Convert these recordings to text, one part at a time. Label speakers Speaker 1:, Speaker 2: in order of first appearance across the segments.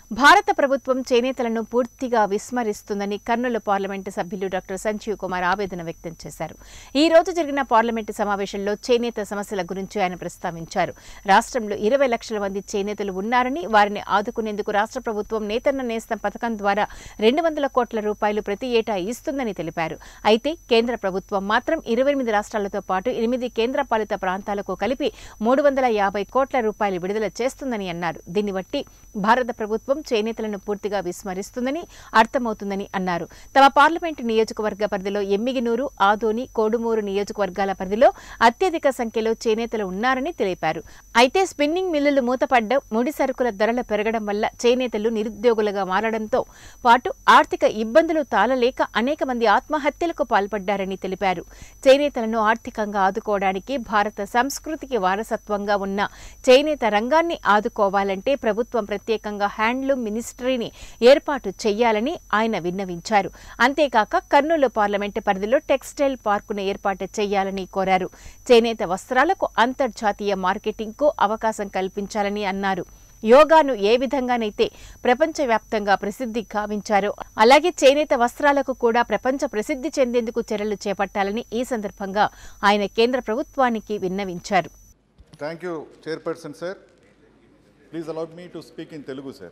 Speaker 1: భారత ప్రభుత్వం చేనేతలను పూర్తిగా విస్మరిస్తుందని కర్నూలు పార్లమెంటు సభ్యులు డాక్టర్ సంజీవ్ కుమార్ ఆవేదన వ్యక్తం చేశారు ఈ రోజు జరిగిన పార్లమెంటు సమావేశంలో చేనేత సమస్యల గురించి ఆయన ప్రస్తావించారు రాష్ట్రంలో ఇరవై లక్షల మంది చేనేతలు ఉన్నారని వారిని ఆదుకునేందుకు రాష్ట్ర ప్రభుత్వం నేతన్న నేస్తం పథకం ద్వారా రెండు వందల కోట్ల రూపాయలు ప్రతి ఏటా ఇస్తుందని తెలిపారు అయితే కేంద్ర ప్రభుత్వం మాత్రం ఇరవై ఎనిమిది రాష్ట్రాలతో పాటు ఎనిమిది కేంద్రపాలిత ప్రాంతాలకు కలిపి మూడు వందల యాభై కోట్ల రూపాయలు విడుదల చేస్తుందని అన్నారు దీన్ని బట్టి భారత ప్రభుత్వం చేనేతలను పూర్తిగా విస్మరిస్తుందని అర్థమవుతుందని అన్నారు తమ పార్లమెంటు నియోజకవర్గ పరిధిలో ఎమ్మిగినూరు ఆదోని కోడుమూరు నియోజకవర్గాల పరిధిలో అత్యధిక సంఖ్యలో చేనేతలు ఉన్నారని తెలిపారు అయితే స్పిన్నింగ్ మిల్లులు మూతపడ్డం ముడి సరుకుల ధరలు పెరగడం వల్ల చేనేతలు నిరుద్యోగులుగా మారడంతో పాటు ఆర్థిక ఇబ్బందులు తాళలేక అనేక మంది ఆత్మహత్యలకు పాల్పడ్డారని తెలిపారు చేనేతలను ఆర్థికంగా ఆదుకోవడానికి భారత సంస్కృతికి వారసత్వంగా ఉన్న చేనేత రంగాన్ని ఆదుకోవాలంటే ప్రభుత్వం ప్రత్యేకంగా హ్యాండ్లూమ్ మినిస్ట్రీని ఏర్పాటు చేయాలని ఆయన విన్నవించారు అంతేకాక కర్నూలు పార్లమెంటు పరిధిలో టెక్స్టైల్ పార్కును ఏర్పాటు చేయాలని కోరారు చేనేత వస్త్రాలకు అంతర్జాతీయ మార్కెటింగ్కు అవకాశం కల్పించాలని అన్నారు యోగాను ఏ విధంగానైతే ప్రపంచవ్యాప్తంగా ప్రసిద్ధి గావించారో అలాగే చేనేత వస్త్రాలకు కూడా ప్రపంచ ప్రసిద్ధి చెందేందుకు చర్యలు చేపట్టాలని ఈ సందర్భంగా ఆయన కేంద్ర ప్రభుత్వానికి విన్నవించారు
Speaker 2: thank you chairperson sir please allow me to speak in Telugu sir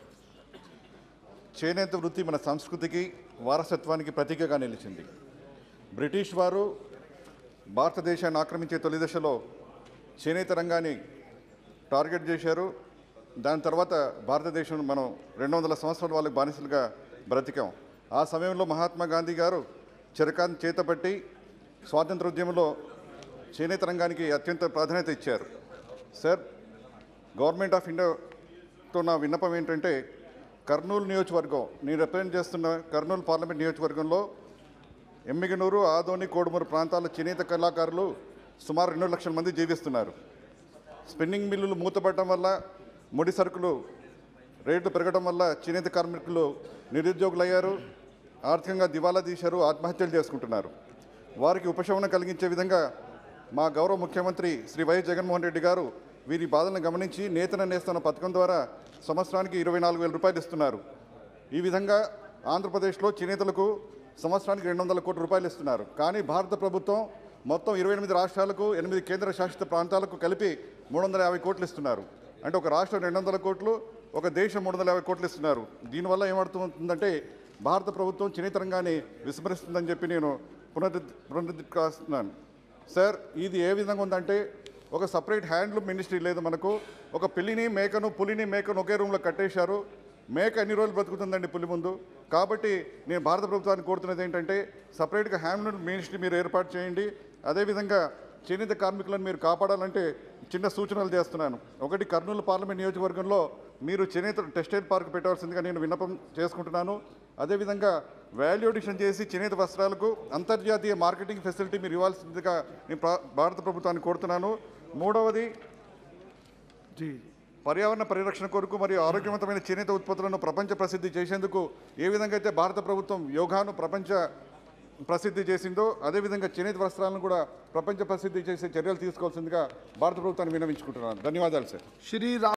Speaker 2: చేనేత వృత్తి మన సంస్కృతికి వారసత్వానికి ప్రతీకగా నిలిచింది బ్రిటిష్ వారు భారతదేశాన్ని ఆక్రమించే తొలి దశలో చేనేత రంగాన్ని టార్గెట్ చేశారు దాని తర్వాత భారతదేశం మనం రెండు వందల సంవత్సరాల వాళ్ళకి బానిసలుగా బ్రతికాం ఆ సమయంలో మహాత్మా గాంధీ గారు చిరకాన్ని చేతపట్టి స్వాతంత్ర ఉద్యమంలో చేనేత రంగానికి అత్యంత ప్రాధాన్యత ఇచ్చారు సార్ గవర్నమెంట్ ఆఫ్ ఇండియాతో నా విన్నపం ఏంటంటే కర్నూలు నియోజకవర్గం నేను రిప్రజెంట్ చేస్తున్న కర్నూలు పార్లమెంట్ నియోజకవర్గంలో ఎమ్మిగనూరు ఆదోని కోడుమూరు ప్రాంతాల చేనేత కళాకారులు సుమారు రెండు లక్షల మంది జీవిస్తున్నారు స్పిన్నింగ్ మిల్లులు మూతపడటం వల్ల ముడి సరుకులు రేట్లు పెరగడం వల్ల చేనేత కార్మికులు నిరుద్యోగులయ్యారు ఆర్థికంగా దివాలా తీశారు ఆత్మహత్యలు చేసుకుంటున్నారు వారికి ఉపశమనం కలిగించే విధంగా మా గౌరవ ముఖ్యమంత్రి శ్రీ వైఎస్ జగన్మోహన్ రెడ్డి గారు వీరి బాధలను గమనించి నేతన నేస్తున్న పథకం ద్వారా సంవత్సరానికి ఇరవై నాలుగు వేల రూపాయలు ఇస్తున్నారు ఈ విధంగా ఆంధ్రప్రదేశ్లో చేనేతలకు సంవత్సరానికి రెండు వందల కోట్ల రూపాయలు ఇస్తున్నారు కానీ భారత ప్రభుత్వం మొత్తం ఇరవై ఎనిమిది రాష్ట్రాలకు ఎనిమిది కేంద్ర శాసిత ప్రాంతాలకు కలిపి మూడు వందల యాభై కోట్లు ఇస్తున్నారు అంటే ఒక రాష్ట్రం రెండు వందల కోట్లు ఒక దేశం మూడు వందల యాభై కోట్లు ఇస్తున్నారు దీనివల్ల ఏమవుతుందంటే భారత ప్రభుత్వం చేనేత రంగాన్ని విస్మరిస్తుందని చెప్పి నేను పునరుద్ధ పునరుద్ధరిస్తున్నాను సార్ ఇది ఏ విధంగా ఉందంటే ఒక సపరేట్ హ్యాండ్లూమ్ మినిస్ట్రీ లేదు మనకు ఒక పిల్లిని మేకను పులిని మేకను ఒకే రూమ్లో కట్టేశారు మేక ఎన్ని రోజులు బ్రతుకుతుందండి పులి ముందు కాబట్టి నేను భారత ప్రభుత్వాన్ని కోరుతున్నది ఏంటంటే సపరేట్గా హ్యాండ్లూమ్ మినిస్ట్రీ మీరు ఏర్పాటు చేయండి అదేవిధంగా చేనేత కార్మికులను మీరు కాపాడాలంటే చిన్న సూచనలు చేస్తున్నాను ఒకటి కర్నూలు పార్లమెంట్ నియోజకవర్గంలో మీరు చేనేత టెక్స్టైల్ పార్క్ పెట్టవలసిందిగా నేను విన్నపం చేసుకుంటున్నాను అదేవిధంగా వాల్యూ అడిషన్ చేసి చేనేత వస్త్రాలకు అంతర్జాతీయ మార్కెటింగ్ ఫెసిలిటీ మీరు ఇవ్వాల్సిందిగా నేను ప్రా- భారత ప్రభుత్వాన్ని కోరుతున్నాను మూడవది పర్యావరణ పరిరక్షణ కొరకు మరియు ఆరోగ్యవంతమైన చేనేత ఉత్పత్తులను ప్రపంచ ప్రసిద్ధి చేసేందుకు ఏ విధంగా అయితే భారత ప్రభుత్వం యోగాను ప్రపంచ ప్రసిద్ధి చేసిందో అదేవిధంగా చేనేత వస్త్రాలను కూడా ప్రపంచ ప్రసిద్ధి చేసే చర్యలు తీసుకోవాల్సిందిగా భారత ప్రభుత్వాన్ని విన్నవించుకుంటున్నాను ధన్యవాదాలు సార్
Speaker 3: श्री